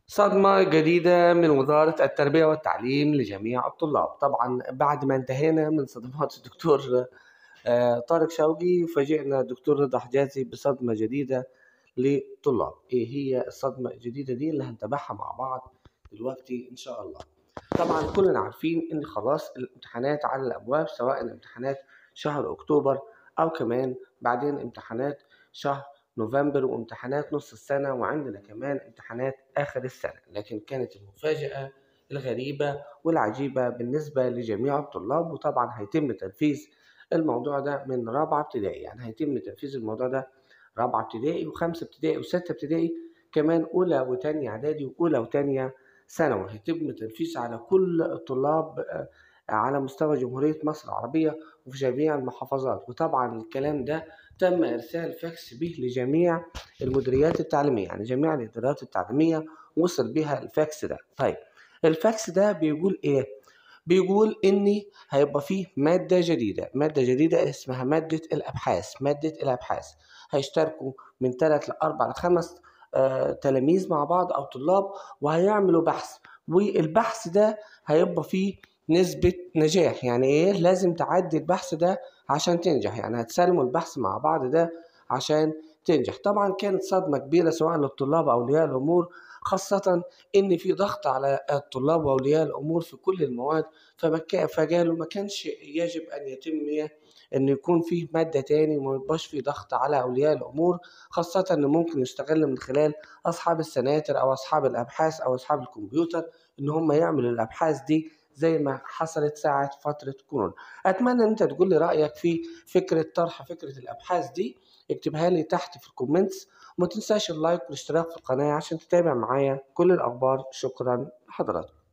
صدمة جديدة من وزارة التربية والتعليم لجميع الطلاب طبعا بعد ما انتهينا من صدمات الدكتور آه، طارق شوقي فاجئنا الدكتور رضا حجازي بصدمة جديدة للطلاب ايه هي الصدمة الجديدة دي اللي هنتابعها مع بعض دلوقتي ان شاء الله طبعا كلنا عارفين ان خلاص الامتحانات على الابواب سواء امتحانات شهر اكتوبر او كمان بعدين امتحانات شهر نوفمبر وامتحانات نص السنة وعندنا كمان امتحانات آخر السنة لكن كانت المفاجأة الغريبة والعجيبة بالنسبة لجميع الطلاب وطبعا هيتم تنفيذ الموضوع ده من رابعة ابتدائي يعني هيتم تنفيذ الموضوع ده رابعة ابتدائي وخمسة ابتدائي وستة ابتدائي كمان أولى وتانية إعدادي وأولى وتانية ثانوي هيتم تنفيذ على كل الطلاب آه، على مستوى جمهورية مصر العربية وفي جميع المحافظات وطبعا الكلام ده تم إرسال فاكس به لجميع المديريات التعليمية يعني جميع الإدارات التعليمية وصل بها الفاكس ده طيب الفاكس ده بيقول إيه؟ بيقول إن هيبقى فيه مادة جديدة مادة جديدة اسمها مادة الأبحاث مادة الأبحاث هيشتركوا من ثلاث لأربع لخمس آه تلاميذ مع بعض أو طلاب وهيعملوا بحث والبحث ده هيبقى فيه نسبة نجاح يعني ايه لازم تعدي البحث ده عشان تنجح يعني هتسلموا البحث مع بعض ده عشان تنجح طبعا كانت صدمة كبيرة سواء للطلاب أو أولياء الأمور خاصة إن في ضغط على الطلاب وأولياء الأمور في كل المواد فقالوا ما كانش يجب أن يتم إن يكون فيه مادة تاني وما يبقاش فيه ضغط على أولياء الأمور خاصة إن ممكن يستغل من خلال أصحاب السناتر أو أصحاب الأبحاث أو أصحاب الكمبيوتر إن هم يعملوا الأبحاث دي زي ما حصلت ساعة فترة كورونا أتمنى أن أنت تقول لي رأيك في فكرة طرح فكرة الأبحاث دي اكتبها لي تحت في الكومنتس وما تنساش اللايك والاشتراك في القناة عشان تتابع معايا كل الأخبار شكرا لحضراتكم